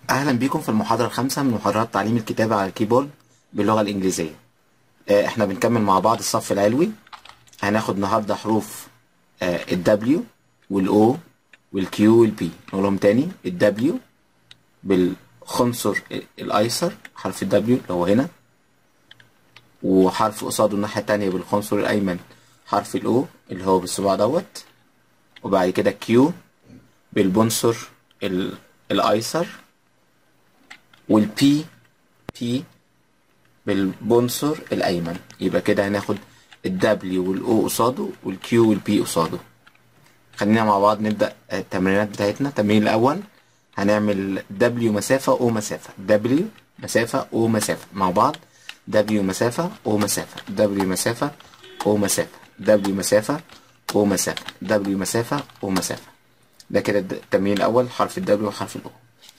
أهلا بكم في المحاضرة الخامسة من محاضرات تعليم الكتابة على الكيبورد باللغة الإنجليزية آه، احنا بنكمل مع بعض الصف العلوي هناخد النهاردة حروف آه، ال W وال O وال Q وال P نقولهم تاني ال W بالخنصر الأيسر حرف ال W اللي هو هنا وحرف قصاده الناحية التانية بالخنصر الأيمن حرف ال O اللي هو بالصباع دوت وبعد كده Q بالبنصر ال- الأيسر والبي بي بالبنصر الأيمن يبقى كده هناخد الدبليو والأو قصاده والكيو والبي قصاده خلينا مع بعض نبدأ التمرينات بتاعتنا التمرين الأول هنعمل دبليو مسافة أو مسافة دبليو مسافة أو مسافة مع بعض دبليو مسافة أو مسافة دبليو مسافة أو مسافة دبليو مسافة أو مسافة دبليو مسافة أو مسافة ده كده التمرين الأول حرف الدبليو وحرف الأو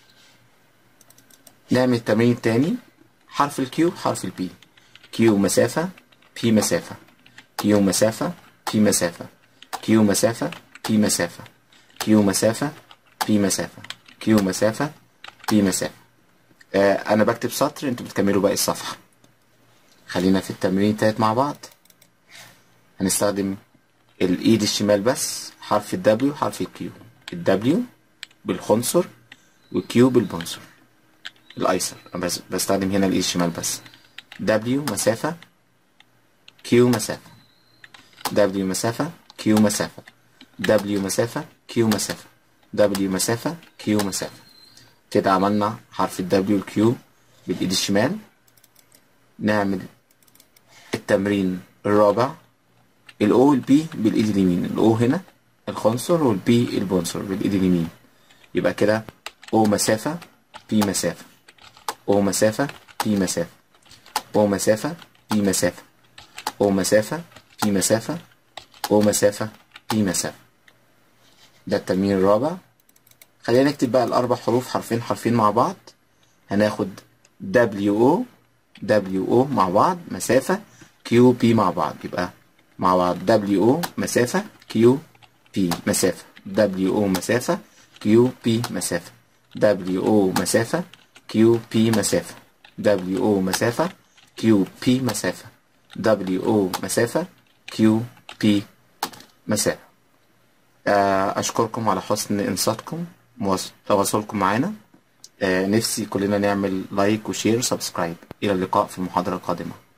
نعمل التمرين التاني حرف الكيو حرف البي كيو مسافة بي مسافة كيو مسافة بي مسافة كيو مسافة بي مسافة كيو مسافة بي مسافة كيو مسافة بي مسافة آه أنا بكتب سطر أنتوا بتكملوا باقي الصفحة خلينا في التمرين التالت مع بعض هنستخدم الإيد الشمال بس حرف الدبليو حرف الكيو الدبليو بالخنصر والكيو بالبنصر الايسر أنا بس بستخدم هنا الايد الشمال بس W مسافة Q مسافة W مسافة Q مسافة W مسافة Q مسافة W مسافة Q مسافة كده عملنا حرف ال W وال Q بالإيد الشمال نعمل التمرين الرابع ال O وال B بالإيد اليمين ال O هنا الخنصر وال B البنصر بالإيد اليمين يبقى كده O مسافة P مسافة O مسافة P مسافة O مسافة P مسافة O مسافة P مسافة O مسافة P مسافة ده التمرين الرابع خلينا نكتب بقى الأربع حروف حرفين حرفين مع بعض هناخد W O W O مع بعض مسافة Q P مع بعض يبقى مع بعض W O مسافة Q P مسافة W O مسافة Q P مسافة W O مسافة كيو بي مسافة دبليو او مسافة كيو بي مسافة دبليو او مسافة كيو بي مسافة آه، أشكركم على حسن إنصاتكم وتواصلكم معنا آه، نفسي كلنا نعمل لايك وشير وسبسكرايب إلى اللقاء في المحاضرة القادمة